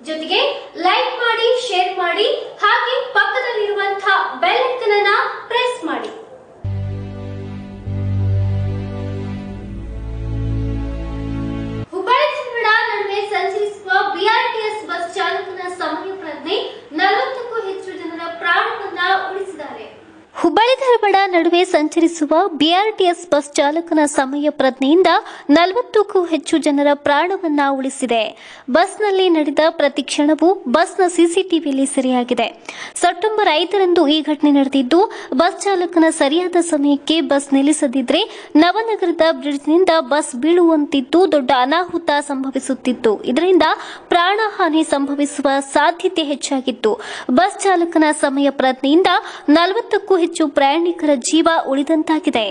ಜೊತೆಗೆ ಲೈಕ್ ಮಾಡಿ ಶೇರ್ ಮಾಡಿ ಹಾಗೆ ಪಕ್ಕದಲ್ಲಿರುವಂತಹ ಬೆಲ್ ಐಕನ್ ಅನ್ನ ಪ್ರೆಸ್ ಮಾಡಿ ಹುಬ್ಬಳ್ಳಿ ಧಾರವಾಡ ನಡುವೆ ಸಂಚರಿಸುವ ಬಿಆರ್ಟಿಎಸ್ ಬಸ್ ಚಾಲಕನ ಸಮಯ ಪ್ರಜ್ಞೆ ನಲವತ್ತಕ್ಕೂ ಹೆಚ್ಚು ಜನರ ಪ್ರಾಣವನ್ನ ಉಳಿಸಿದ್ದಾರೆ ಹುಬ್ಬಳ್ಳಿ ಧಾರವಾಡ ನಡುವೆ ಸಂಚರಿಸುವ ಬಿಆರ್ಟಿಎಸ್ ಬಸ್ ಚಾಲಕನ ಸಮಯ ಪ್ರಜ್ಞೆಯಿಂದ ನಲವತ್ತಕ್ಕೂ ಹೆಚ್ಚು ಜನರ ಪ್ರಾಣವನ್ನ ಉಳಿಸಿದೆ ಬಸ್ನಲ್ಲಿ ನಡೆದ ಪ್ರತಿ ಕ್ಷಣವೂ ಬಸ್ನ ಸಿಸಿಟಿವಿಯಲ್ಲಿ ಸೆರೆಯಾಗಿದೆ ಸೆಪ್ಟೆಂಬರ್ ಐದರಂದು ಈ ಘಟನೆ ನಡೆದಿದ್ದು ಬಸ್ ಚಾಲಕನ ಸರಿಯಾದ ಸಮಯಕ್ಕೆ ಬಸ್ ನಿಲ್ಲಿಸದಿದ್ರೆ ನವನಗರದ ಬ್ರಿಡ್ಜ್ನಿಂದ ಬಸ್ ಬೀಳುವಂತಿದ್ದು ದೊಡ್ಡ ಅನಾಹುತ ಸಂಭವಿಸುತ್ತಿತ್ತು ಇದರಿಂದ ಪ್ರಾಣಹಾನಿ ಸಂಭವಿಸುವ ಸಾಧ್ಯತೆ ಹೆಚ್ಚಾಗಿತ್ತು ಬಸ್ ಚಾಲಕನ ಸಮಯ ಪ್ರಜ್ಞೆಯಿಂದ ನಲವತ್ತಕ್ಕೂ ಹೆಚ್ಚು ಪ್ರಯಾಣಿಕರ ಜೀವ ಉಳಿದಂತಾಗಿದೆ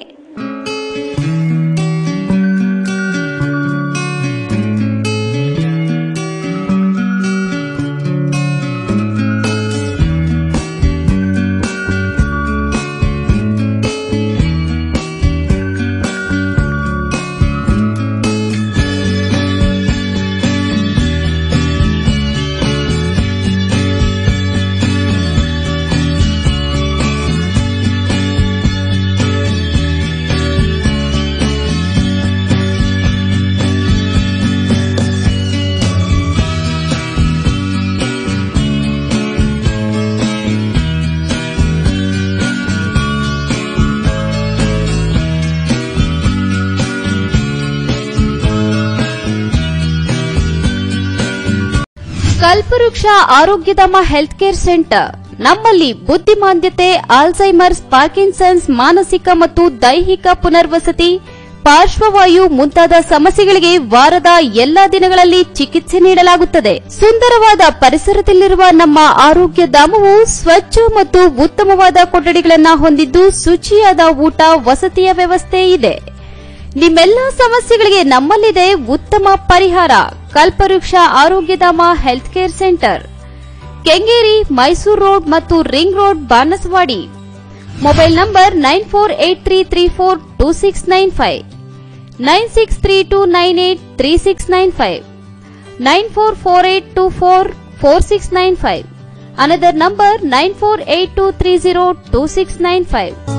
ಕಲ್ಪವೃಕ್ಷ ಆರೋಗ್ಯಧಾಮ ಹೆಲ್ತ್ ಕೇರ್ ಸೆಂಟರ್ ನಮ್ಮಲ್ಲಿ ಬುದ್ಧಿಮಾಂದ್ಯತೆ ಆಲ್ಝೈಮರ್ಸ್ ಪಾರ್ಕಿನ್ಸನ್ಸ್ ಮಾನಸಿಕ ಮತ್ತು ದೈಹಿಕ ಪುನರ್ವಸತಿ ಪಾರ್ಶ್ವವಾಯು ಮುಂತಾದ ಸಮಸ್ಯೆಗಳಿಗೆ ವಾರದ ಎಲ್ಲಾ ದಿನಗಳಲ್ಲಿ ಚಿಕಿತ್ಸೆ ನೀಡಲಾಗುತ್ತದೆ ಸುಂದರವಾದ ಪರಿಸರದಲ್ಲಿರುವ ನಮ್ಮ ಆರೋಗ್ಯ ಧಾಮವು ಸ್ವಚ್ಛ ಮತ್ತು ಉತ್ತಮವಾದ ಕೊಠಡಿಗಳನ್ನು ಹೊಂದಿದ್ದು ಶುಚಿಯಾದ ಊಟ ವಸತಿಯ ವ್ಯವಸ್ಥೆ ಇದೆ ನಿಮ್ಮೆಲ್ಲ ಸಮಸ್ಯೆಗಳಿಗೆ ನಮ್ಮಲ್ಲಿದೆ ಉತ್ತಮ ಪರಿಹಾರ Kalpavriksha Arogyadhama health care centre Kengeri Mysuru road ಮತ್ತು ring road Banasawadi mobile number nine four eight three three four two six nine five nine six three two nine eight three six nine five nine four four eight two four four six nine five another number nine four eight two three zero two six nine five